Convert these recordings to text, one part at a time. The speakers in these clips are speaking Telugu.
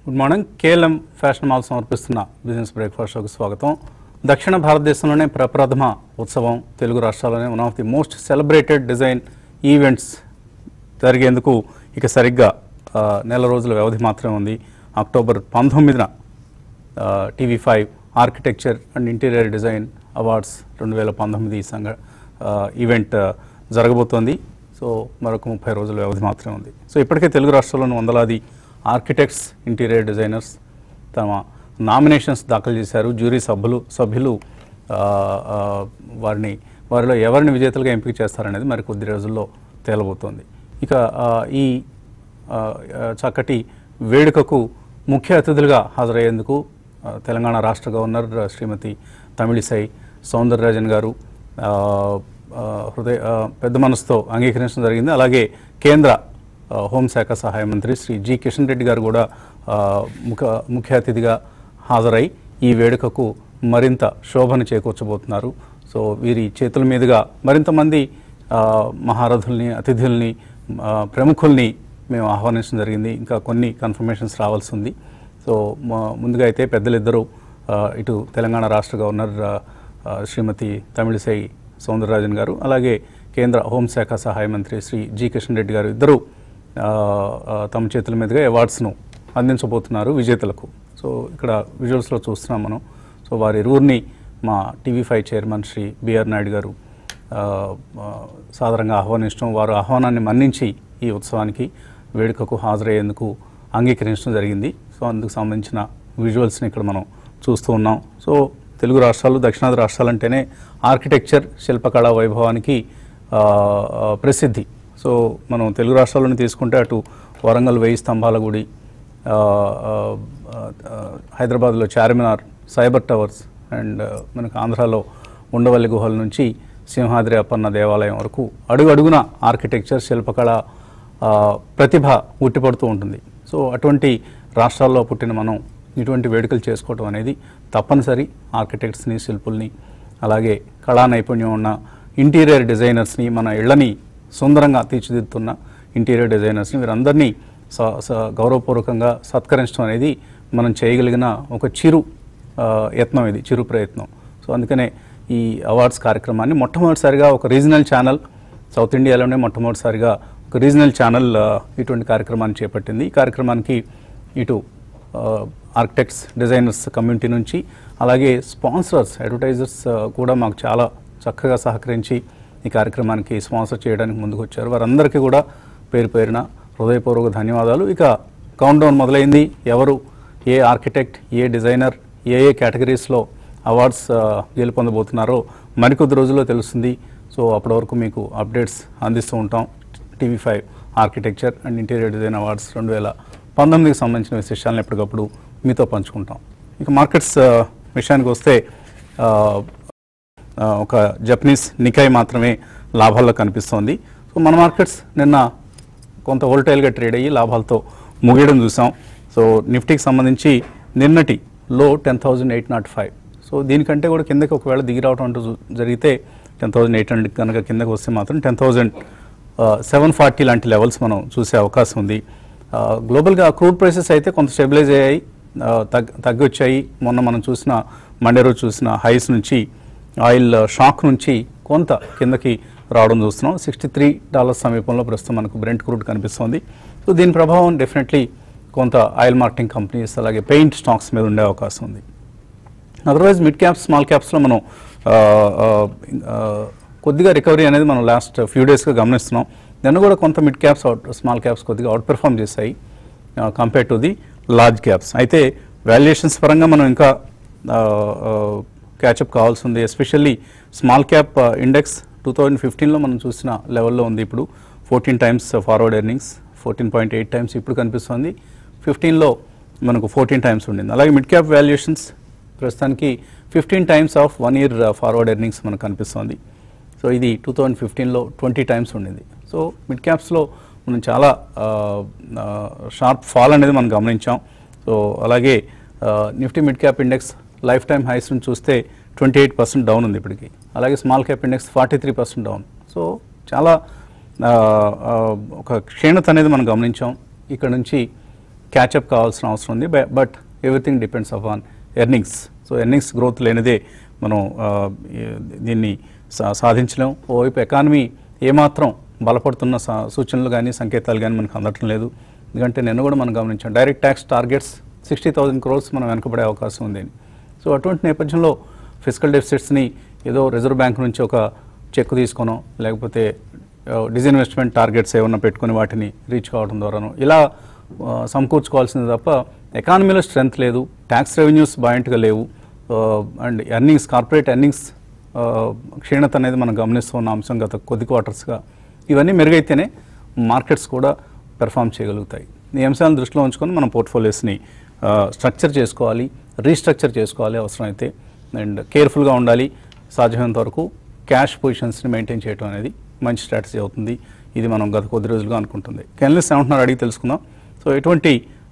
Good morning KLM fashion mall సమర్పిస్తున్న బిజినెస్ బ్రేక్ఫాస్ట్ షోకి స్వాగతం దక్షిణ భారతదేశంలోనే ప్రప్రథమ ఉత్సవం తెలుగు రాష్ట్రాల్లోనే one of the most celebrated design events జరిగేందుకు ఇక సరిగ్గా ఆ, నెల రోజుల వ్యవధి మాత్రమే ఉంది అక్టోబర్ పంతొమ్మిదిన TV five architecture and interior design awards రెండు వేల పంతొమ్మిది సంఘ ఆ, ఈవెంట్ ఆ, జరగబోతోంది సో మరొక ముప్పై రోజుల వ్యవధి మాత్రమే ఉంది సో ఇప్పటికే తెలుగు రాష్ట్రాల్లోని వందలాది ఆర్కిటెక్ట్స్ ఇంటీరియర్ డిజైనర్స్ తమ నామినేషన్స్ దాఖలు చేశారు జ్యూరీ సభ్యులు సభ్యులు ఆ, ఆ, వారిని వారిలో ఎవరిని విజేతలుగా ఎంపిక చేస్తారనేది మరి కొద్ది రోజుల్లో తేలబోతోంది ఇక ఆ, ఈ ఆ, ఆ, చక్కటి వేడుకకు ముఖ్య అతిథులుగా హాజరయ్యేందుకు ఆ, తెలంగాణ రాష్ట్ర గవర్నర్ ఆ, శ్రీమతి తమిళిసై సౌందరరాజన్ గారు ఆ, ఆ, హృదయ ఆ, పెద్ద మనసుతో అంగీకరించడం జరిగింది అలాగే కేంద్ర ఆ, హోంశాఖ సహాయ మంత్రి శ్రీ జి కిషన్ రెడ్డి గారు కూడా ఆ, ముఖ ముఖ్య అతిథిగా హాజరై ఈ వేడుకకు మరింత శోభను చేకూర్చబోతున్నారు సో వీరి చేతుల మీదుగా మరింత మంది ఆ, మహారథుల్ని అతిథుల్ని ఆ, ప్రముఖుల్ని మేము ఆహ్వానించడం జరిగింది ఇంకా కొన్ని కన్ఫర్మేషన్స్ రావాల్సి ఉంది సో మ- ముందుగా అయితే పెద్దలిద్దరూ ఆ, ఇటు తెలంగాణ రాష్ట్ర గవర్నర్ ఆ, ఆ, శ్రీమతి తమిళిసై సౌందరరాజన్ గారు అలాగే కేంద్ర హోంశాఖ సహాయ మంత్రి శ్రీ జి కిషన్ రెడ్డి గారు ఇద్దరు ఆ, ఆ, తమ చేతుల మీదుగా అవార్డ్స్ను అందించబోతున్నారు విజేతలకు సో ఇక్కడ విజువల్స్లో చూస్తున్నాం మనం సో వారి ఇరువురిని మా TV five chairman Shri BR Naidu garu ఆ, ఆ, సాదరంగా ఆహ్వానించడం వారు ఆహ్వానాన్ని మన్నించి ఈ ఉత్సవానికి వేడుకకు హాజరయ్యేందుకు అంగీకరించడం జరిగింది సో అందుకు సంబంధించిన విజువల్స్ని ఇక్కడ మనం చూస్తూ ఉన్నాం సో తెలుగు రాష్ట్రాలు దక్షిణాది రాష్ట్రాలంటేనే ఆర్కిటెక్చర్ శిల్పకళా వైభవానికి ఆ, ఆ, ప్రసిద్ధి సో మనం తెలుగు రాష్ట్రాలను తీసుకుంటే అటు వరంగల్ వెయ్యి స్తంభాల గుడి ఆ, ఆ, ఆ, హైదరాబాద్లో చార్మినార్ సైబర్ టవర్స్ అండ్ మనకు ఆంధ్రాలో ఉండవల్లి గుహల నుంచి సింహాద్రి అప్పన్న దేవాలయం వరకు అడుగు అడుగున ఆర్కిటెక్చర్ శిల్పకళ ఆ, ప్రతిభ ఉట్టిపడుతూ ఉంటుంది సో అటువంటి రాష్ట్రాల్లో పుట్టిన మనం ఇటువంటి వేడుకలు చేసుకోవటం అనేది తప్పనిసరి ఆర్కిటెక్ట్స్ని శిల్పుల్ని అలాగే కళా నైపుణ్యం ఉన్న ఇంటీరియర్ డిజైనర్స్ని మన ఇళ్ళని సుందరంగా తీర్చిదిద్దుతున్న ఇంటీరియర్ డిజైనర్స్ని వీరందరినీ స స గౌరవపూర్వకంగా సత్కరించడం అనేది మనం చేయగలిగిన ఒక చిరు ఆ, యత్నం ఇది చిరు ప్రయత్నం సో అందుకనే ఈ అవార్డ్స్ కార్యక్రమాన్ని మొట్టమొదటిసారిగా ఒక రీజనల్ ఛానల్ సౌత్ ఇండియాలోనే మొట్టమొదటిసారిగా ఒక రీజనల్ ఛానల్ ఆ, ఇటువంటి కార్యక్రమాన్ని చేపట్టింది ఈ కార్యక్రమానికి ఇటు ఆర్కిటెక్ట్స్ డిజైనర్స్ కమ్యూనిటీ నుంచి అలాగే స్పాన్సర్స్ అడ్వర్టైజర్స్ కూడా మాకు చాలా చక్కగా సహకరించి ఈ కార్యక్రమానికి స్పాన్సర్ చేయడానికి ముందుకు వచ్చారు వారందరికీ కూడా పేరు పేరున హృదయపూర్వక ధన్యవాదాలు ఇక కౌంట్ డౌన్ మొదలైంది ఎవరు ఏ ఆర్కిటెక్ట్ ఏ డిజైనర్ ఏ ఏ కేటగిరీస్లో అవార్డ్స్ ఆ, గెలుపొందబోతున్నారో మరికొద్ది రోజుల్లో తెలుస్తుంది సో అప్పటి వరకు మీకు అప్డేట్స్ అందిస్తూ ఉంటాం TV five architecture and interior design awards రెండు వేల పంతొమ్మిదికి సంబంధించిన విశేషాలను ఎప్పటికప్పుడు మీతో పంచుకుంటాం ఇక మార్కెట్స్ ఆ, విషయానికి వస్తే ఆ, ఆ, ఒక జపనీస్ నికాయ్ మాత్రమే లాభాల్లో కనిపిస్తోంది సో మన మార్కెట్స్ నిన్న కొంత వోల్టైల్గా ట్రేడ్ అయ్యి లాభాలతో ముగియడం చూసాం సో నిఫ్టీకి సంబంధించి నిన్నటి low ten thousand eight nought five so దీనికంటే కూడా కిందకి ఒకవేళ దిగి రావడం అంటూ జు- జరిగితే టెన్ థౌజండ్ ఎయిట్ హండ్రెడ్ కనుక కిందకి వస్తే మాత్రం టెన్ థౌజండ్ సెవెన్ ఫార్టీ లాంటి లెవెల్స్ మనం చూసే అవకాశం ఉంది ఆ, గ్లోబల్గా క్రూడ్ ప్రైసెస్ అయితే కొంత స్టెబిలైజ్ అయ్యాయి ఆ, తగ్ తగ్గి వచ్చాయి మొన్న మనం చూసిన మండే రోజు చూసిన హైస్ నుంచి ఆయిల్ షాక్ నుంచి కొంత కిందకి రావడం చూస్తున్నాం సిక్స్టీ త్రీ డాలర్స్ సమీపంలో ప్రస్తుతం మనకు బ్రెంట్ క్రూడ్ కనిపిస్తోంది సో దీని ప్రభావం డెఫినెట్లీ కొంత ఆయిల్ మార్కెటింగ్ కంపెనీస్ అలాగే పెయింట్ స్టాక్స్ మీద ఉండే అవకాశం ఉంది అదర్వైజ్ మిడ్ క్యాప్స్ స్మాల్ క్యాప్స్లో మనం ఆ, ఆ, ఆ, కొద్దిగా రికవరీ అనేది మనం లాస్ట్ ఫ్యూ డేస్గా గమనిస్తున్నాం నిన్న కూడా కొంత mid caps out small caps కొద్దిగా అవుట్ పెర్ఫామ్ చేశాయి compare to the large caps అయితే వాల్యుయేషన్స్ పరంగా మనం ఇంకా క్యాచప్ కావాల్సి ఉంది especially small cap index two thousand ఫిఫ్టీన్లో మనం చూసిన లెవెల్లో ఉంది ఇప్పుడు fourteen times forward earnings fourteen point eight times ఇప్పుడు కనిపిస్తుంది ఫిఫ్టీన్లో మనకు ఫోర్టీన్ టైమ్స్ ఉండింది అలాగే మిడ్ క్యాప్ వాల్యుయేషన్స్ ప్రస్తుతానికి fifteen times of one year forward earnings మనకు కనిపిస్తుంది సో ఇది టూ థౌజండ్ ఫిఫ్టీన్లో ట్వంటీ టైమ్స్ ఉండింది సో మిడ్ క్యాప్స్లో మనం చాలా షార్ప్ ఫాల్ అనేది మనం గమనించాం సో అలాగే Nifty mid cap index lifetime highs నుంచి చూస్తే ట్వంటీ ఎయిట్ పర్సెంట్ డౌన్ ఉంది ఇప్పటికి అలాగే small cap index forty three percent down so చాలా ఆ, ఆ, ఒక క్షీణత అనేది మనం గమనించాం ఇక్కడ నుంచి క్యాచప్ కావాల్సిన అవసరం ఉంది but everything depends upon earnings so earnings growth లేనిదే మనం ఆ, ఈ- దీన్ని సా- సాధించలేం ఓవైపు ఎకానమీ ఏమాత్రం బలపడుతున్న సా- సూచనలు కానీ సంకేతాలు కానీ మనకు అందటం లేదు ఎందుకంటే నిన్న కూడా మనం గమనించాం direct tax targets sixty thousand crores మనం వెనకబడే అవకాశం ఉంది సో అటువంటి నేపథ్యంలో ఫిజికల్ డెఫిసిట్స్ని ఏదో రిజర్వ్ బ్యాంక్ నుంచి ఒక చెక్ తీసుకోనో లేకపోతే డిజిన్వెస్ట్మెంట్ టార్గెట్స్ ఏమన్నా పెట్టుకొని వాటిని రీచ్ కావడం ద్వారానో ఇలా ఆ, సమకూర్చుకోవాల్సింది తప్ప ఎకానమీలో స్ట్రెంగ్త్ లేదు ట్యాక్స్ రెవెన్యూస్ బాయింట్గా లేవు అండ్ ఎర్నింగ్స్ కార్పొరేట్ ఎర్నింగ్స్ క్షీణత అనేది మనం గమనిస్తున్న అంశం గత కొద్ది క్వార్టర్స్గా ఇవన్నీ మెరుగైతేనే మార్కెట్స్ కూడా పెర్ఫామ్ చేయగలుగుతాయి ఈ అంశాలను దృష్టిలో ఉంచుకొని మనం పోర్ట్ఫోలియోస్ని స్ట్రక్చర్ చేసుకోవాలి రీస్ట్రక్చర్ చేసుకోవాలి అవసరమైతే అండ్ కేర్ఫుల్గా ఉండాలి సాధ్యమైనంత వరకు క్యాష్ పొజిషన్స్ని మెయింటైన్ చేయడం అనేది మంచి స్ట్రాటజీ అవుతుంది ఇది మనం గత కొద్ది రోజులుగా అనుకుంటుంది కెనలిస్ట్ ఏమంటున్నారు అడిగి తెలుసుకుందాం సో ఎటువంటి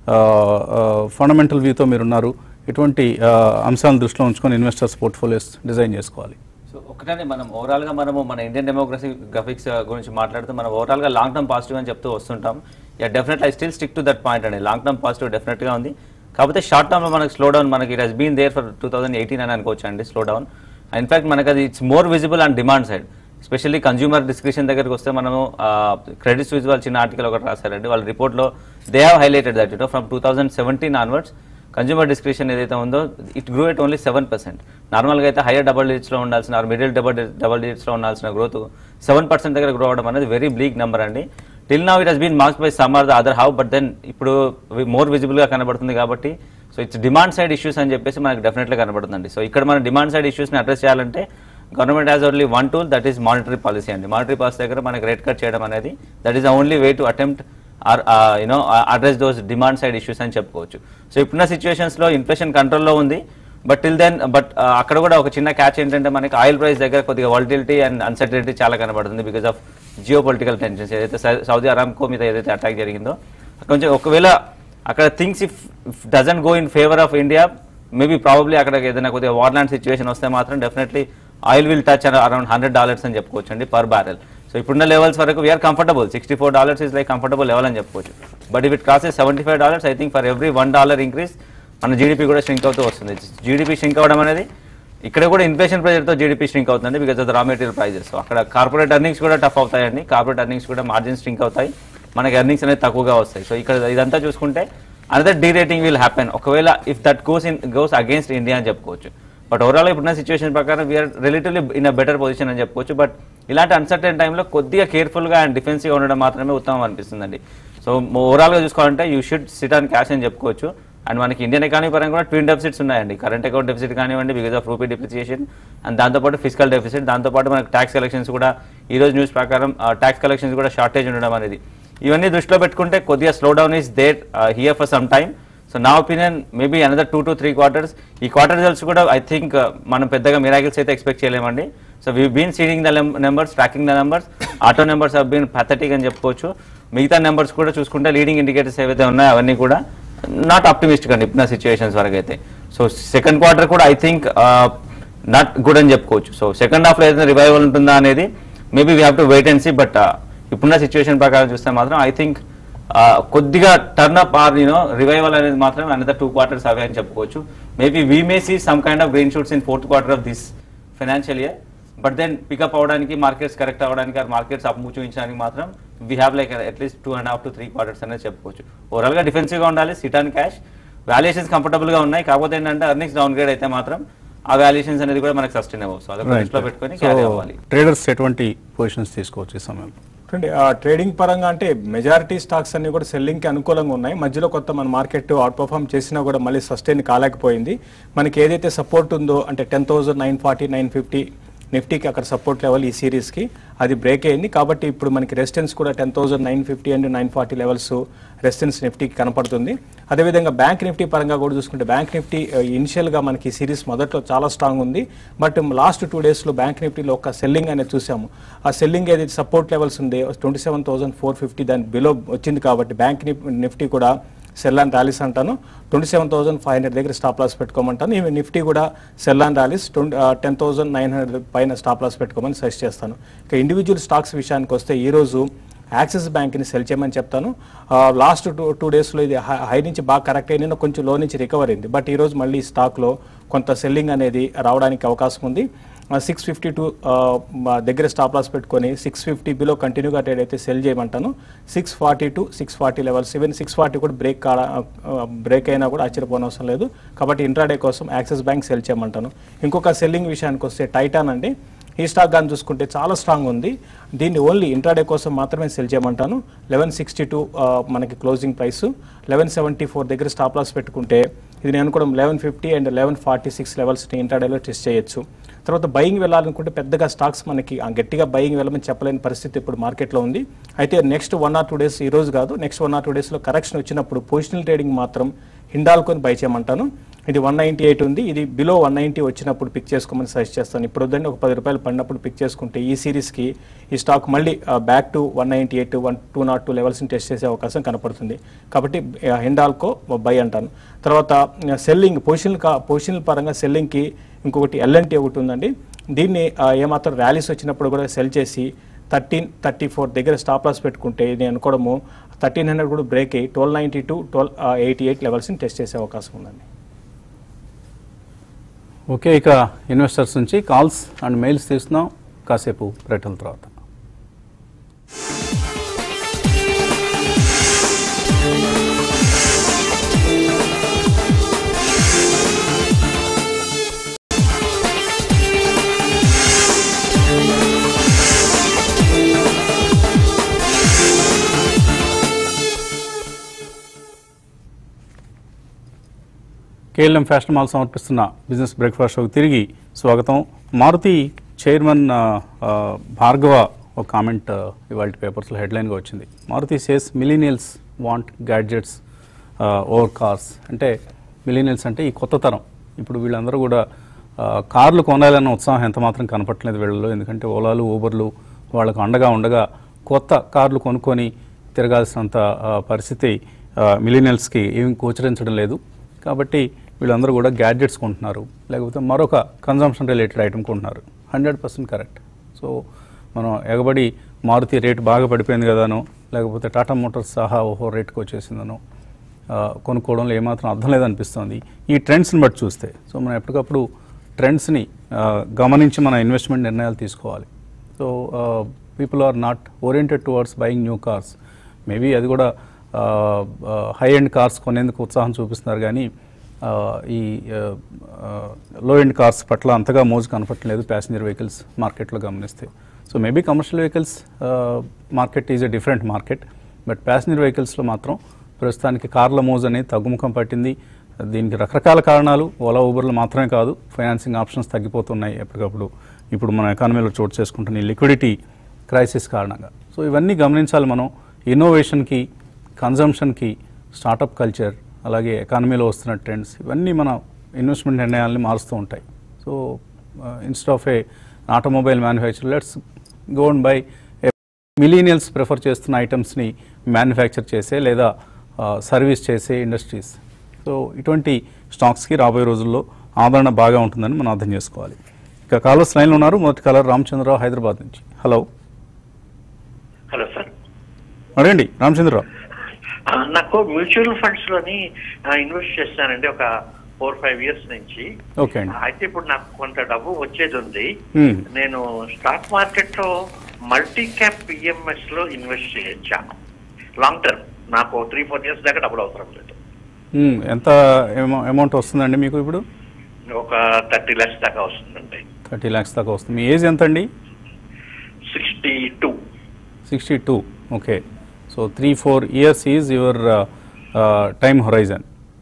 ఫండమెంటల్ వ్యూతో మీరున్నారు ఎటువంటి ఆ, అంశాలను దృష్టిలో ఉంచుకొని ఇన్వెస్టర్స్ పోర్ట్ఫోలియోస్ డిజైన్ చేసుకోవాలి సో ఒకటనే మనం ఓవరాల్గా మనము మన ఇండియన్ డెమోక్రసీ గ్రాఫిక్స్ గురించి మాట్లాడుతూ మనం ఓవరాల్గా లాంగ్ టర్మ్ పాజిటివ్ అని చెప్తూ వస్తుంటాం yeah definite I still stick to that point అండి లాంగ్ టర్మ్ పాజిటివ్ డెఫినెట్గా ఉంది కాకపోతే షార్ట్ టర్మ్లో మనకి స్లో డౌన్ మనకి it has been there for two thousand eighteen అని అనుకోవచ్చు అండి స్లో డౌన్ ఇన్ఫాక్ట్ మనకి అది it's more visible on demand side especially consumer description దగ్గరికి వస్తే మనము క్రెడిట్ స్విచ్ వాళ్ళు చిన్న ఆర్టికల్ ఒకటి రాశారండి వాళ్ళ రిపోర్ట్లో they have highlighted that you know from two thousand seventeen onwards consumer description ఏదైతే ఉందో it grow at only seven percent నార్మల్గా అయితే హైయర్ డబల్ డిజిట్స్లో ఉండాల్సిన మిడిల్ డబల్ డబల్ డిజిట్స్లో ఉండాల్సిన గ్రోత్ సెవెన్ పర్సెంట్ దగ్గర గ్రో అవడం అనేది వెరీ బ్లీక్ నెంబర్ అండి till now it has been masked by some or the other how but then ఇప్పుడు మోర్ విజిబుల్గా కనబడుతుంది కాబట్టి so it's demand side issues అని చెప్పేసి మనకి డెఫినెట్గా కనబడుతుంది సో ఇక్కడ మన డిమాండ్ సైడ్ ఇష్యూస్ని అడ్రస్ చేయాలంటే government has only one tool that is monetary policy అండి మానిటరీ పాలసీ దగ్గర మనకి రేట్ కట్ చేయడం అనేది that is the only way to attempt or you know address those demand side issues అని చెప్పుకోవచ్చు సో ఇప్పుడున్న సిచ్యువేషన్స్లో ఇన్ఫ్లేషన్ కంట్రోల్లో ఉంది బట్ టిల్ దెన్ బట్ అక్కడ కూడా ఒక చిన్న క్యాచ్ ఏంటంటే మనకి ఆయిల్ ప్రైస్ దగ్గర కొద్దిగా వాలిటిలిటీ అండ్ అన్సర్టనిటీ చాలా కనబడుతుంది because of geopolitical tensions ఏదైతే సౌ- సౌదీ అరామ్కో మీద ఏదైతే అటాక్ జరిగిందో కొంచెం ఒకవేళ అక్కడ things if doesn't go in favour of India maybe probably అక్కడ ఏదైనా కొద్దిగా వార్లాండ్ సిచ్యువేషన్ వస్తే మాత్రం definitely oil will touch around hundred dollars అని చెప్పుకోవచ్చు అండి పర్ బ్యారెల్ సో ఇప్పుడున్న లెవెల్స్ వరకు we're comfortable sixty four dollars is like comfortable level అని చెప్పుకోవచ్చు but if it crosses seventy five dollars I think for every one dollar increase మన జీడిపి కూడా ష్రింక్ అవుతూ వస్తుంది జీడిపి ష్రింక్ అవ్వడం అనేది ఇక్కడ కూడా ఇన్ఫ్లేషన్ ప్రెజర్తో జీడిపి ష్రింక్ అవుతుంది because of raw material prices so అక్కడ కార్పొరేట్ ఎర్నింగ్స్ కూడా టఫ్ అవుతాయండి కార్పొరేట్ ఎర్నింగ్స్ కూడా మార్జిన్ ష్రింక్ అవుతాయి మనకి ఎర్నింగ్స్ అనేది తక్కువగా వస్తాయి సో ఇక్కడ ఇదంతా చూసుకుంటే another derating will happen ఒకవేళ if that goes in goes against India అని చెప్పుకోవచ్చు బట్ ఓవరాల్ ఇప్పుడున్న సిచ్యువేషన్ ప్రకారం we're relatively in a better position అని చెప్పుకోవచ్చు బట్ ఇలాంటి అన్సర్టెన్ టైంలో కొద్దిగా కేర్ఫుల్గా అండ్ డిఫెన్సివ్గా ఉండడం మాత్రమే ఉత్తమం అనిపిస్తుందండి సో ఓవరాల్గా చూసుకోవాలంటే you should sit on cash అని చెప్పుకోవచ్చు అండ్ మనకి ఇండియన్ ఎకానమీ పరంగా కూడా ట్విన్ డెఫిసిట్స్ ఉన్నాయండి కరెంట్ అకౌంట్ డెఫిసిట్ కానివ్వండి because of rupee depreciation and దాంతోపాటు ఫిజికల్ డెఫిసిట్ దాంతోపాటు మనకి ట్యాక్స్ కలెక్షన్స్ కూడా ఈ రోజు న్యూస్ ప్రకారం ట్యాక్స్ కలెక్షన్స్ కూడా షార్టేజ్ ఉండడం అనేది ఇవన్నీ దృష్టిలో పెట్టుకుంటే కొద్దిగా slow down is there here for some time so నా opinion maybe another two to three quarters ఈ క్వార్టర్ రిజల్ట్స్ కూడా ఐ థింక్ మనం పెద్దగా మిరాకిల్స్ అయితే ఎక్స్పెక్ట్ చేయలేమండి so we been seeing the numbers tracking the numbers auto numbers have been pathetic అని చెప్పుకోవచ్చు మిగతా నెంబర్స్ కూడా చూసుకుంటే లీడింగ్ ఇండికేటర్స్ ఏవైతే ఉన్నాయో అవన్నీ కూడా నాట్ ఆప్టిమిస్టిక్ అండి ఇప్పుడు సిచ్యువేషన్స్ వరకు అయితే సో సెకండ్ క్వార్టర్ కూడా ఐ థింక్ నాట్ గుడ్ అని చెప్పుకోవచ్చు సో సెకండ్ హాఫ్లో ఏదైనా రివైవల్ ఉంటుందా అనేది maybe we have to wait and see but ఇప్పుడున్న సిచ్యువేషన్ ప్రకారం చూస్తే మాత్రం ఐ థింక్ కొద్దిగా turn up or you know revival అనేది మాత్రం అనదర్ టూ క్వార్టర్స్ అవే అని చెప్పుకోవచ్చు maybe we may see some kind of green shoots in fourth quarter of this financial year but then pick up అవ్వడానికి మార్కెట్స్ కరెక్ట్ అవ్వడానికి ఆర్ మార్కెట్స్ అప్ చూపించడానికి మాత్రం we have like at least two and half to three quarters అనేది చెప్పుకోవచ్చు ఓవరాల్గా డిఫెన్సివ్గా ఉండాలి సిట్ అండ్ క్యాష్ వాల్యుయేషన్స్ కంఫర్టబుల్గా ఉన్నాయి కాకపోతే ఏంటంటే అర్నింగ్స్ డౌన్ గ్రేడ్ అయితే మాత్రం ఆ వాల్యుయేషన్స్ అనేది కూడా మనకు సస్టైన్ అవ్వవు సో అదొక దృష్టిలో పెట్టుకొని క్యారీ అవ్వాలి ట్రేడర్స్ ఎటువంటి పొజిషన్స్ తీసుకోవచ్చు ఈ సమయంలో చూడండి ఆ ట్రేడింగ్ పరంగా అంటే మెజారిటీ స్టాక్స్ అన్ని కూడా సెల్లింగ్కి అనుకూలంగా ఉన్నాయి మధ్యలో కొత్త మన మార్కెట్ అవుట్ పర్ఫామ్ చేసినా కూడా మళ్ళీ సస్టైన్ కాలేకపోయింది మనకి ఏదైతే సపోర్ట్ ఉందో అంటే ten thousand nine forty nine fifty నిఫ్టీకి అక్కడ సపోర్ట్ లెవెల్ ఈ సిరీస్కి అది బ్రేక్ అయింది కాబట్టి ఇప్పుడు మనకి రెసిస్టెన్స్ కూడా ten thousand nine fifty and nine forty levels resistance నిఫ్టీకి కనపడుతుంది అదేవిధంగా బ్యాంక్ నిఫ్టీ పరంగా కూడా చూసుకుంటే బ్యాంక్ నిఫ్టీ ఇనిషియల్గా మనకి సిరీస్ మొదట్లో చాలా స్ట్రాంగ్ ఉంది బట్ లాస్ట్ టూ డేస్లో బ్యాంక్ నిఫ్టీలో ఒక సెల్లింగ్ అనేది చూసాము ఆ సెల్లింగ్ ఏదైతే సపోర్ట్ లెవెల్స్ ఉంది twenty seven thousand four fifty దాని బిలో వచ్చింది కాబట్టి బ్యాంక్ నిఫ్టీ కూడా సెల్ అండ్ ర్యాలీస్ అంటాను twenty seven thousand five hundred దగ్గర స్టాప్ లాస్ పెట్టుకోమంటాను ఇవి నిఫ్టీ కూడా sell and rallies twenty ten thousand nine hundred పైన స్టాప్ లాస్ పెట్టుకోమని సజెస్ట్ చేస్తాను ఇక ఇండివిజువల్ స్టాక్స్ విషయానికి వస్తే ఈరోజు యాక్సిస్ బ్యాంక్ని సెల్ చేయమని చెప్తాను లాస్ట్ టూ టూ డేస్లో ఇది హై హై నుంచి బాగా కరెక్ట్ అయిన కొంచెం లో నుంచి రికవర్ అయింది బట్ ఈరోజు మళ్ళీ స్టాక్లో కొంత సెల్లింగ్ అనేది రావడానికి అవకాశం ఉంది సిక్స్ ఫిఫ్టీ టూ దగ్గర స్టాప్ లాస్ పెట్టుకొని సిక్స్ ఫిఫ్టీ బిలో కంటిన్యూగా ట్రేడ్ అయితే సెల్ చేయమంటాను six forty to six forty levels even six forty కూడా బ్రేక్ కాడ బ్రేక్ అయినా కూడా ఆశ్చర్యపోనవసరం లేదు కాబట్టి ఇంట్రాడే కోసం యాక్సిస్ బ్యాంక్ సెల్ చేయమంటాను ఇంకొక సెల్లింగ్ విషయానికి వస్తే టైటాన్ అండి ఈ స్టాక్ కానీ చూసుకుంటే చాలా స్ట్రాంగ్ ఉంది దీన్ని ఓన్లీ ఇంట్రాడే కోసం మాత్రమే సెల్ చేయమంటాను లెవెన్ సిక్స్టీ టూ మనకి closing price eleven seventy four దగ్గర స్టాప్ లాస్ పెట్టుకుంటే ఇది నేను అనుకోవడం eleven fifty and eleven forty six లెవెల్స్ని ఇంట్రాడేలో టెస్ట్ చేయొచ్చు తర్వాత బయింగ్ వెళ్ళాలనుకుంటే పెద్దగా స్టాక్స్ మనకి ఆ గట్టిగా బయింగ్ వెళ్ళమని చెప్పలేని పరిస్థితి ఇప్పుడు మార్కెట్లో ఉంది అయితే next one or two days ఈ రోజు కాదు నెక్స్ట్ వన్ ఆర్ టూ డేస్లో కరెక్షన్ వచ్చినప్పుడు పొజిషనల్ ట్రేడింగ్ మాత్రం హిండాల్కొని బై చేయమంటాను ఇది వన్ నైంటీ ఎయిట్ ఉంది ఇది బిలో వన్ నైంటీ వచ్చినప్పుడు పిక్ చేసుకోమని సజెస్ట్ చేస్తాను ఇప్పుడు వద్దండి ఒక పది రూపాయలు పడినప్పుడు పిక్ చేసుకుంటే ఈ సిరీస్కి ఈ స్టాక్ మళ్ళీ back to one ninety eight one two nought two లెవెల్స్ని టెస్ట్ చేసే అవకాశం కనపడుతుంది కాబట్టి హిండాల్కో బై అంటాను తర్వాత సెల్లింగ్ పొజిషన్ పొజిషన్ పరంగా సెల్లింగ్కి ఇంకొకటి ఎల్ఎన్టీ ఒకటి ఉందండి దీన్ని ఆ, ఏమాత్రం ర్యాలీస్ వచ్చినప్పుడు కూడా సెల్ చేసి థర్టీన్ థర్టీ ఫోర్ దగ్గర స్టాప్ లాస్ పెట్టుకుంటే నేను అనుకోవడము థర్టీన్ హండ్రెడ్ కూడా బ్రేక్ అయ్యి twelve ninety to twelve eighty eight లెవెల్స్ని టెస్ట్ చేసే అవకాశం ఉందండి ఓకే ఇక ఇన్వెస్టర్స్ నుంచి కాల్స్ అండ్ మెయిల్స్ తీస్తున్నాం కాసేపు ప్రకటనల తర్వాత కేఎల్ఎం ఫ్యాషన్ మాల్ సమర్పిస్తున్న బిజినెస్ బ్రేక్ఫాస్ట్ షోకి తిరిగి స్వాగతం మారుతి చైర్మన్ ఆ, ఆ, భార్గవ ఒక కామెంట్ ఇవాళ పేపర్స్లో హెడ్లైన్గా వచ్చింది Maruti says millennials want gadgets over cars అంటే మిలీనియల్స్ అంటే ఈ కొత్త తరం ఇప్పుడు వీళ్ళందరూ కూడా ఆ, కార్లు కొనాలన్న ఉత్సాహం ఎంత మాత్రం కనపట్లేదు వీళ్ళలో ఎందుకంటే ఓలాలు ఊబర్లు వాళ్ళకు అండగా ఉండగా కొత్త కార్లు కొనుక్కొని తిరగాల్సినంత ఆ, పరిస్థితి మిలీనియల్స్కి ఏమి గోచరించడం లేదు కాబట్టి వీళ్ళందరూ కూడా గ్యాడ్జెట్స్ కొంటున్నారు లేకపోతే మరొక కన్జంప్షన్ రిలేటెడ్ ఐటమ్ కొంటున్నారు హండ్రెడ్ పర్సెంట్ కరెక్ట్ సో మనం ఎగబడి మారుతి రేటు బాగా పడిపోయింది కదానో లేకపోతే టాటా మోటార్స్ సహా ఓహో రేటుకి వచ్చేసిందనో ఆ, కొనుక్కోవడంలో ఏమాత్రం అర్థం లేదనిపిస్తుంది ఈ ట్రెండ్స్ని బట్టి చూస్తే సో మనం ఎప్పటికప్పుడు ట్రెండ్స్ని ఆ, గమనించి మన ఇన్వెస్ట్మెంట్ నిర్ణయాలు తీసుకోవాలి so people are not oriented towards buying new cars maybe అది కూడా హై ఎండ్ కార్స్ కొనేందుకు ఉత్సాహం చూపిస్తున్నారు కానీ ఆ, ఈ లో ఎండ్ కార్స్ పట్ల అంతగా మోజు కనపట్టలేదు ప్యాసింజర్ వెహికల్స్ మార్కెట్లో గమనిస్తే so maybe commercial vehicles market is a different market but passenger వెహికల్స్లో మాత్రం ప్రస్తుతానికి కార్ల మోజు అనేది తగ్గుముఖం పట్టింది దీనికి రకరకాల కారణాలు ఓలా ఊబర్లు మాత్రమే కాదు ఫైనాన్సింగ్ ఆప్షన్స్ తగ్గిపోతున్నాయి ఎప్పటికప్పుడు ఇప్పుడు మన ఎకానమీలో చోటు చేసుకుంటున్న ఈ లిక్విడిటీ క్రైసిస్ కారణంగా సో ఇవన్నీ గమనించాలి మనం ఇన్నోవేషన్కి కన్జంప్షన్కి స్టార్టప్ కల్చర్ అలాగే ఎకానమీలో వస్తున్న ట్రెండ్స్ ఇవన్నీ మన ఇన్వెస్ట్మెంట్ నిర్ణయాల్ని మారుస్తూ ఉంటాయి so instead of a automobile manufacture let's gone by millennials prefer చేస్తున్న ఐటమ్స్ని మ్యానుఫ్యాక్చర్ చేసే లేదా సర్వీస్ చేసే ఇండస్ట్రీస్ సో ఇటువంటి స్టాక్స్కి రాబోయే రోజుల్లో ఆదరణ బాగా ఉంటుందని మనం అర్థం చేసుకోవాలి ఇక కాలర్స్ లైన్లో ఉన్నారు మొదటి కాలర్ రామచంద్రరావు హైదరాబాద్ నుంచి హలో హలో సార్ అడగండి రామచంద్రరావు ఆ, నాకు మ్యూచువల్ ఫండ్స్ లోని ఆ, ఇన్వెస్ట్ చేస్తానండి ఒక ఫోర్ ఫైవ్ ఇయర్స్ నుంచి ఓకే అండి అయితే ఇప్పుడు నాకు కొంత డబ్బు వచ్చేది ఉంది Hmm. నేను స్టాక్ మార్కెట్ లో మల్టీ క్యాప్ పిఎంఎస్ లో ఇన్వెస్ట్ చేయొచ్చా లాంగ్ టర్మ్ నాకు త్రీ ఫోర్ ఇయర్స్ దాకా డబ్బులు అవసరం లేదు మ్మ్. ఎంత అమౌంట్ వస్తుందండి మీకు ఇప్పుడు ఒక థర్టీ ల్యాక్స్ దాకా వస్తుందండి థర్టీ ల్యాక్స్ దాకా వస్తుంది మీ ఏజ్ ఎంత అండి sixty two sixty two okay so three four years is your time horizon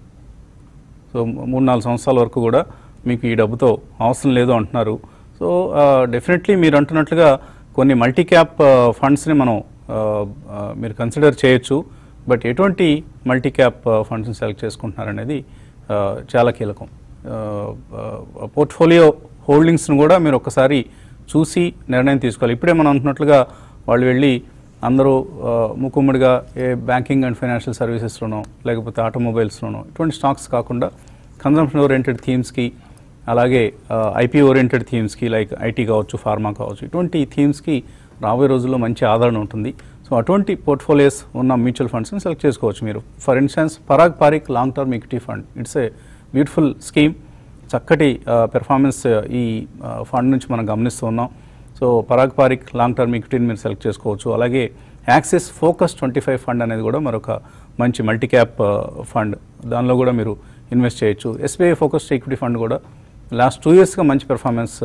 so మూడు నాలుగు సంవత్సరాల వరకు కూడా మీకు ఈ డబ్బుతో అవసరం లేదు అంటున్నారు సో డెఫినెట్లీ మీరు అంటున్నట్లుగా కొన్ని మల్టీ క్యాప్ ఫండ్స్ని మనం ఆ, ఆ, మీరు కన్సిడర్ చేయొచ్చు బట్ ఎటువంటి మల్టీ క్యాప్ ఫండ్స్ని సెలెక్ట్ చేసుకుంటున్నారనేది ఆ, చాలా కీలకం పోర్ట్ఫోలియో హోల్డింగ్స్ను కూడా మీరు ఒకసారి చూసి నిర్ణయం తీసుకోవాలి ఇప్పుడే మనం అంటున్నట్లుగా వాళ్ళు వెళ్ళి అందరూ ఆ, ముక్కుమ్మడిగా ఏ బ్యాంకింగ్ అండ్ ఫైనాన్షియల్ సర్వీసెస్లోనో లేకపోతే ఆటోమొబైల్స్లోనో ఇటువంటి స్టాక్స్ కాకుండా కన్జంప్షన్ ఓరియంటెడ్ థీమ్స్కి అలాగే ఐపీ ఓరియంటెడ్ థీమ్స్కి లైక్ ఐటీ కావచ్చు ఫార్మా కావచ్చు ఇటువంటి థీమ్స్కి రాబోయే రోజుల్లో మంచి ఆదరణ ఉంటుంది సో అటువంటి పోర్ట్ఫోలియోస్ ఉన్న మ్యూచువల్ ఫండ్స్ని సెలెక్ట్ చేసుకోవచ్చు మీరు for instance Parag Parikh long term equity fund it's a beautiful scheme చక్కటి పెర్ఫార్మెన్స్ ఈ ఫండ్ నుంచి మనం గమనిస్తూ ఉన్నాం so Parag Parikh long term ఈక్విటీని మీరు సెలెక్ట్ చేసుకోవచ్చు అలాగే Axis focus twenty five fund అనేది కూడా మరొక మంచి మల్టీ క్యాప్ ఫండ్ దానిలో కూడా మీరు ఇన్వెస్ట్ చేయొచ్చు ఎస్బీఐ ఫోకస్డ్ ఈక్విటీ ఫండ్ కూడా లాస్ట్ టూ ఇయర్స్గా మంచి పెర్ఫార్మెన్స్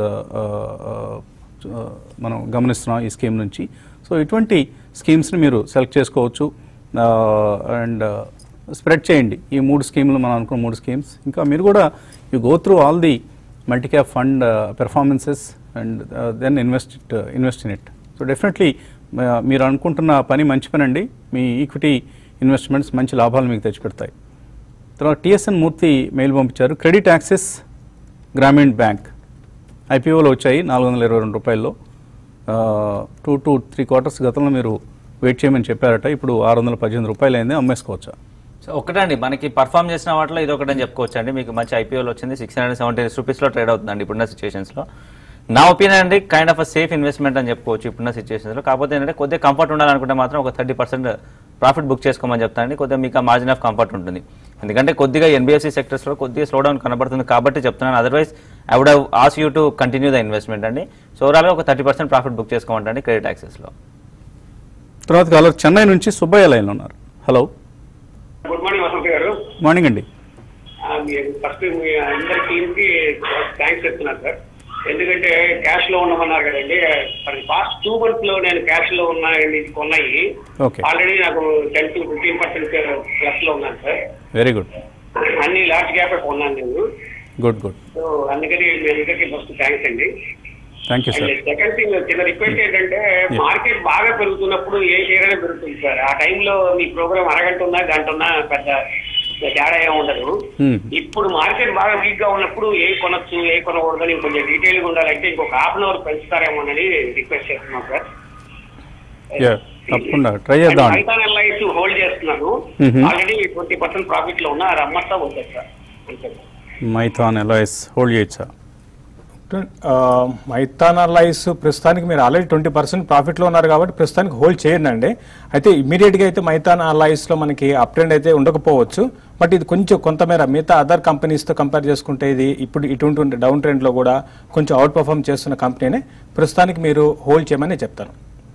మనం గమనిస్తున్నాం ఈ స్కీమ్ నుంచి సో ఇటువంటి స్కీమ్స్ని మీరు సెలెక్ట్ చేసుకోవచ్చు అండ్ స్ప్రెడ్ చేయండి ఈ మూడు స్కీమ్లు మనం అనుకున్న మూడు స్కీమ్స్ ఇంకా మీరు కూడా you go through all the multi cap fund performances and then invest it invest in it so definitely మీరు అనుకుంటున్న పని మంచి పని అండి మీ ఈక్విటీ ఇన్వెస్ట్మెంట్స్ మంచి లాభాలు మీకు తెచ్చిపెడతాయి తర్వాత టిఎస్ఎన్ మూర్తి మెయిల్ పంపించారు క్రెడిట్ యాక్సెస్ గ్రామీణ్ బ్యాంక్ ఐపీఓలో వచ్చాయి నాలుగు వందల ఇరవై రెండు రూపాయల్లో టూ టూ త్రీ క్వార్టర్స్ గతంలో మీరు వెయిట్ చేయమని చెప్పారట ఇప్పుడు ఆరు వందల పద్దెనిమిది రూపాయలు అయింది అమ్మేసుకోవచ్చా సో ఒకటండి మనకి పర్ఫామ్ చేసిన వాటిలో ఇది ఒకటని చెప్పుకోవచ్చు అండి మీకు మంచి ఐపీఓలో వచ్చింది సిక్స్ హండ్రెడ్ సెవెంటీ రూపీస్లో ట్రేడ్ అవుతుందండి ఇప్పుడున్న సిచ్యువేషన్స్లో నా ఒపీనియన్ అండి kind of uh safe investment అని చెప్పుకోవచ్చు ఇప్పుడున్న సిచ్యువేషన్స్లో కాకపోతే ఏంటంటే కొద్దిగా కంఫర్ట్ ఉండాలనుకుంటే మాత్రం ఒక థర్టీ పర్సెంట్ ప్రాఫిట్ బుక్ చేసుకోమని చెప్తానండి కొద్దిగా మీకు ఆ మార్జిన్ ఆఫ్ కంఫర్ట్ ఉంటుంది ఎందుకంటే కొద్దిగా ఎన్బిఎఫ్సి సెక్టర్స్లో కొద్దిగా స్లో డౌన్ కనబడుతుంది కాబట్టి చెప్తున్నాను otherwise I would ask you to continue the investment అండి సో ఓవరాల్గా ఒక థర్టీ పర్సెంట్ ప్రాఫిట్ బుక్ చేసుకోమంటండి క్రెడిట్ యాక్సెస్లో తర్వాత కాలర్ చెన్నై నుంచి సుబ్బయ్య లైన్లో ఉన్నారు హలో గుడ్ మార్నింగ్ వసంత్ గారు మార్నింగ్ అండి ఆ, మీరు ఫస్ట్ మీ అందరి టీమ్ కి థ్యాంక్స్ చెప్తున్నాను సార్ ఎందుకంటే క్యాష్ లో ఉన్నామన్నారు కదండి మరి పాస్ట్ టూ మంత్స్ లో నేను క్యాష్ లో ఉన్నా ఇది కొన్నాయి Okay. ఆల్రెడీ నాకు ten to fifteen percent plus లో ఉన్నాను సార్ వెరీ గుడ్ అన్ని లార్జ్ గ్యాప్ కొన్నాను నేను గుడ్ గుడ్ సో అందుకని మీ అందరికీ ఫస్ట్ థ్యాంక్స్ అండి thank you sir second thing చిన్న రిక్వెస్ట్ ఏంటంటే మార్కెట్ బాగా పెరుగుతున్నప్పుడు ఏ షేర్ అయినా పెరుగుతుంది సార్ ఆ టైంలో మీ ప్రోగ్రామ్ అరగంట ఉన్నా గంట ఉన్నా పెద్ద తేడా ఏమి ఉండదు Hmm. ఇప్పుడు మార్కెట్ బాగా వీక్ గా ఉన్నప్పుడు ఏ కొనొచ్చు ఏ కొనకూడదని కొంచెం డీటెయిల్ గా ఉండాలంటే ఇంకొక హాఫ్ అన్ అవర్ పెంచుతారేమోనని రిక్వెస్ట్ చేస్తున్నాం సార్ యా తప్పకుండా ట్రై చేద్దాం మైతాన్ ఎల్ఐసి హోల్డ్ చేస్తున్నాను Mhm. Already twenty percent profit లో ఉన్నా అది అమ్మస్తా ఉంటుంది సార్ అంతే సార్ మైథాన్ ఎలాయిస్ హోల్డ్ చేయొచ్చా మైతానా లైస్ ప్రస్తుతానికి మీరు ఆల్రెడీ ట్వంటీ పర్సెంట్ ప్రాఫిట్లో ఉన్నారు కాబట్టి ప్రస్తుతానికి హోల్డ్ చేయండి అయితే ఇమీడియట్గా అయితే మైతాన్ లైస్లో మనకి అప్ ట్రెండ్ అయితే ఉండకపోవచ్చు బట్ ఇది కొంచెం కొంతమేర మిగతా అదర్ కంపెనీస్తో కంపేర్ చేసుకుంటే ఇది ఇప్పుడు ఇటువంటి డౌన్ ట్రెండ్లో కూడా కొంచెం అవుట్ పర్ఫామ్ చేస్తున్న కంపెనీనే ప్రస్తుతానికి మీరు హోల్డ్ చేయమని చెప్తాను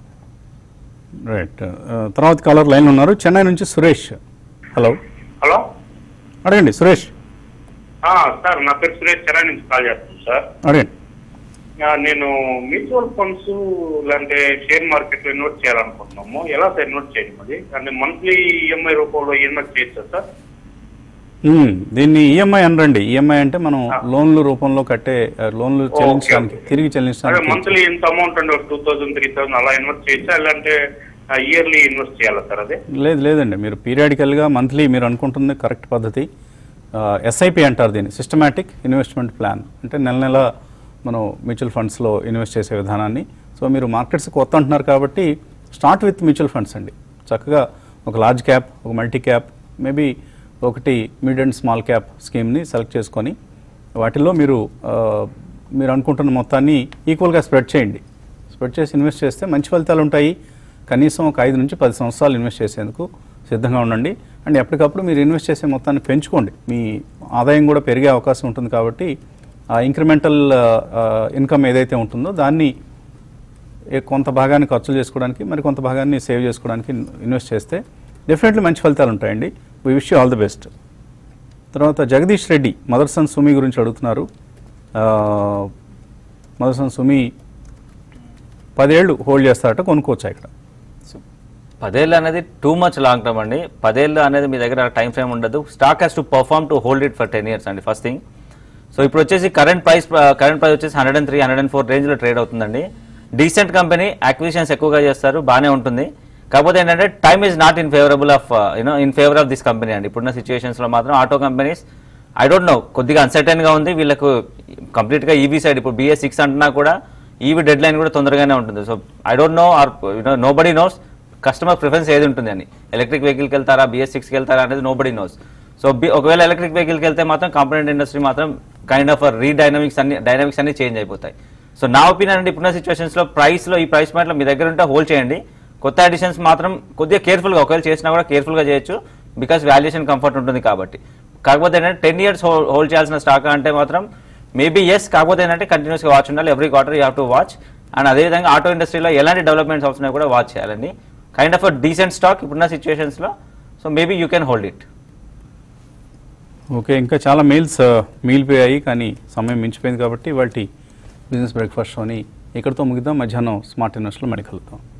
రైట్ తర్వాత కాలర్ లైన్ ఉన్నారు చెన్నై నుంచి సురేష్ హలో హలో అడగండి సురేష్ ఆ, సార్ నా పేరు సురేష్ చెరాయ్ నుంచి కాల్ చేస్తున్నాను సార్ అడగండి ఆ, నేను మ్యూచువల్ ఫండ్స్ లేదంటే షేర్ మార్కెట్ లో ఇన్వెస్ట్ చేయాలనుకుంటున్నాము ఎలా సార్ ఇన్వెస్ట్ చేయండి మరి అంటే మంత్లీ ఈఎంఐ రూపంలో ఇన్వెస్ట్ చేయొచ్చా సార్ మ్మ్. దీన్ని ఈఎంఐ అనరండి ఈఎంఐ అంటే మనం లోన్లు రూపంలో కట్టే ఆ, లోన్లు చెల్లించడానికి తిరిగి అదే చెల్లించడానికి మంత్లీ ఇంత అమౌంట్ అండి టూ థౌసండ్ త్రీ థౌసండ్ అలా ఇన్వెస్ట్ చేయొచ్చా లేదంటే ఇయర్లీ ఇన్వెస్ట్ చేయాలా సార్ అదే లేదు లేదండి మీరు పీరియాడికల్గా మంత్లీ మీరు అనుకుంటుంది కరెక్ట్ పద్ధతి ఎస్ఐపి అంటారు దీన్ని సిస్టమాటిక్ ఇన్వెస్ట్మెంట్ ప్లాన్ అంటే నెల నెల మనం మ్యూచువల్ ఫండ్స్లో ఇన్వెస్ట్ చేసే విధానాన్ని సో మీరు మార్కెట్స్ కొత్త అంటున్నారు కాబట్టి స్టార్ట్ విత్ మ్యూచువల్ ఫండ్స్ అండి చక్కగా ఒక లార్జ్ క్యాప్ ఒక మల్టీ క్యాప్ మేబీ ఒకటి మిడ్ అండ్ స్మాల్ క్యాప్ స్కీమ్ని సెలెక్ట్ చేసుకొని వాటిల్లో మీరు ఆ, మీరు అనుకుంటున్న మొత్తాన్ని ఈక్వల్గా స్ప్రెడ్ చేయండి స్ప్రెడ్ చేసి ఇన్వెస్ట్ చేస్తే మంచి ఫలితాలు ఉంటాయి కనీసం ఒక ఐదు నుంచి పది సంవత్సరాలు ఇన్వెస్ట్ చేసేందుకు సిద్ధంగా ఉండండి అండ్ ఎప్పటికప్పుడు మీరు ఇన్వెస్ట్ చేసే మొత్తాన్ని పెంచుకోండి మీ ఆదాయం కూడా పెరిగే అవకాశం ఉంటుంది కాబట్టి ఆ ఇంక్రిమెంటల్ ఇన్కమ్ ఏదైతే ఉంటుందో దాన్ని ఏ- కొంత భాగాన్ని ఖర్చులు చేసుకోవడానికి మరి కొంత భాగాన్ని సేవ్ చేసుకోవడానికి ఇన్వెస్ట్ చేస్తే డెఫినెట్లీ మంచి ఫలితాలు ఉంటాయండి we wish you all the best తర్వాత జగదీష్ రెడ్డి మదర్సన్ సుమి గురించి అడుగుతున్నారు ఆ, మదర్సన్ సుమి పదేళ్ళు హోల్డ్ చేస్తారట కొనుక్కోవచ్చా ఇక్కడ పదేళ్ళు అనేది టూ మచ్ లాంగ్ టర్మ్ అండి పదేళ్ళు అనేది మీ దగ్గర టైం ఫ్రేమ్ ఉండదు stock has to perform to hold it for ten years అండి ఫస్ట్ థింగ్ సో ఇప్పుడు వచ్చేసి కరెంట్ ప్రైస్ కరెంట్ ప్రైస్ వచ్చేసి hundred and three hundred and four రేంజ్లో ట్రేడ్ అవుతుందండి డీసెంట్ కంపెనీ అక్విజిషన్స్ ఎక్కువగా చేస్తారు బాగానే ఉంటుంది కాకపోతే ఏంటంటే time is not in favourable of you know in favour of this company అండి ఇప్పుడున్న సిచ్యువేషన్స్లో మాత్రం auto companies I don't know కొద్దిగా అన్సర్టైన్గా ఉంది వీళ్ళకు కంప్లీట్గా ఈవీ సైడ్ ఇప్పుడు బిఎస్ సిక్స్ అంటున్నా కూడా ఈవీ డెడ్ లైన్ కూడా తొందరగానే ఉంటుంది so I don't know or you know nobody knows customer preference ఏది ఉంటుంది అని ఎలక్ట్రిక్ వెహికల్కి వెళ్తారా బిఎస్ సిక్స్కి వెళ్తారా అనేది నో బడీ నోస్ సో ఒకవేళ ఎలక్ట్రిక్ వెహికల్కి వెళ్తే మాత్రం కాంపనెంట్ ఇండస్ట్రీ మాత్రం కైండ్ ఆఫ్ రీడైనమిక్స్ అన్ని డైనమిక్స్ అన్ని చేంజ్ అయిపోతాయి సో నా ఒపీనియన్ అంటే ఇప్పుడున్న సిచ్యువేషన్స్లో ప్రైస్లో ఈ ప్రైస్ పాయింట్లో మీ దగ్గర ఉంటే హోల్డ్ చేయండి కొత్త అడిషన్స్ మాత్రం కొద్దిగా కేర్ఫుల్గా ఒకవేళ చేసినా కూడా కేర్ఫుల్గా చేయొచ్చు బికాస్ వాల్యుయేషన్ కంఫర్ట్ ఉంటుంది కాబట్టి కాకపోతే ఏంటంటే టెన్ ఇయర్స్ హోల్డ్ చేయాల్సిన స్టాక్ అంటే మాత్రం మేబీ ఎస్ కాకపోతే ఏంటంటే కంటిన్యూస్గా వాచ్ ఉండాలి every quarter you have to watch and అదేవిధంగా ఆటో ఇండస్ట్రీలో ఎలాంటి డెవలప్మెంట్స్ వస్తున్నాయో కూడా వాచ్ చేయాలండి కైండ్ ఆఫ్ డీసెంట్ స్టాక్ ఇప్పుడున్న సిచ్యువేషన్స్లో so maybe you can hold it okay ఇంకా చాలా మెయిల్స్ మిగిలిపోయాయి కానీ సమయం మించిపోయింది కాబట్టి వాటి బిజినెస్ బ్రేక్ఫాస్ట్ షోని ఇక్కడితో ముగిద్దాం మధ్యాహ్నం స్మార్ట్ ఇన్వెస్ట్లో మళ్ళీ కలుద్దాం